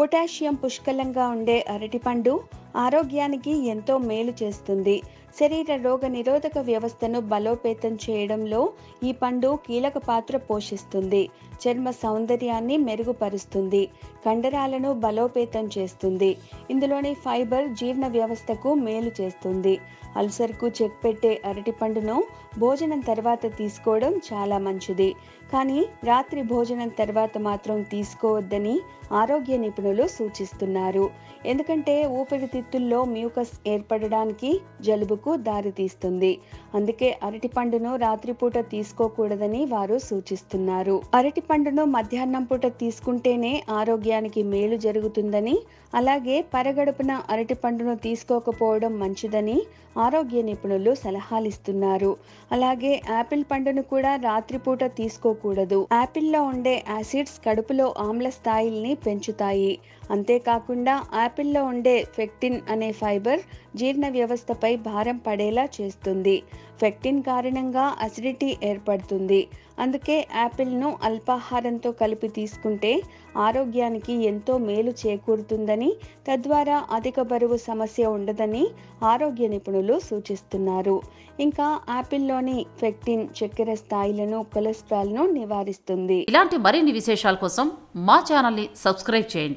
potassium పుష్కలంగా ఉండే అరటిపండు ఆరోగ్యానికి ఎంతో మేలు చేస్తుంది శరీర రోగ నిరోధక వ్యవస్థను బలోపేతం చేయడంలో ఈ పండు కీలక పాత్ర పోషిస్తుంది చర్మ సౌందర్యాన్ని మెరుగుపరుస్తుంది కండరాలను బలోపేతం చేస్తుంది ఇందులోని ఫైబర్ జీర్ణ వ్యవస్థకు మేలు చేస్తుంది అల్సర్కు చెక్ పెట్టే అరటిపండును భోజనం తర్వాత తీసుకోవడం చాలా మంచిది కానీ రాత్రి భోజనం తర్వాత మాత్రం తీసుకోవద్దని ఆరోగ్య నిపుణులు సూచిస్తున్నారు ఎందుకంటే ఊపిరితిత్తుల్లో మ్యూకస్ ఏర్పడడానికి జలుబుకు దారితీస్తుంది అందుకే అరటిపండును రాత్రిపూట తీసుకోకూడదని వారు సూచిస్తున్నారు అరటిపండును మధ్యాహ్నం పూట తీసుకుంటేనే ఆరోగ్యానికి మేలు జరుగుతుందని అలాగే పరగడుపున అరటిపండును తీసుకోకపోవడం మంచిదని ఆరోగ్య నిపుణులు సలహాలిస్తున్నారు అలాగే యాపిల్ పండును కూడా రాత్రిపూట తీసుకోకూడదు యాపిల్లో ఉండే యాసిడ్స్ కడుపులో ఆమ్ల స్థాయిల్ని పెంచుతాయి అంతేకాకుండా యాపిల్లో ఉండే ఫెక్టిన్ అనే ఫైబర్ జీర్ణ వ్యవస్థపై భారం పడేలా చేస్తుంది ఫెక్టిన్ కారణంగా అసిడిటీ ఏర్పడుతుంది అందుకే యాపిల్ను అల్పాహారంతో కలిపి తీసుకుంటే ఆరోగ్యానికి ఎంతో మేలు చేకూరుతుందని తద్వారా అధిక బరువు సమస్య ఉండదని ఆరోగ్య నిపుణులు సూచిస్తున్నారు ఇంకా యాపిల్లోని ఫెక్టిన్ చక్కెర స్థాయిలను కొలెస్ట్రాల్ను నివారిస్తుంది ఇలాంటి మరిన్ని విశేషాల కోసం మా ఛానల్ని సబ్స్క్రైబ్ చేయండి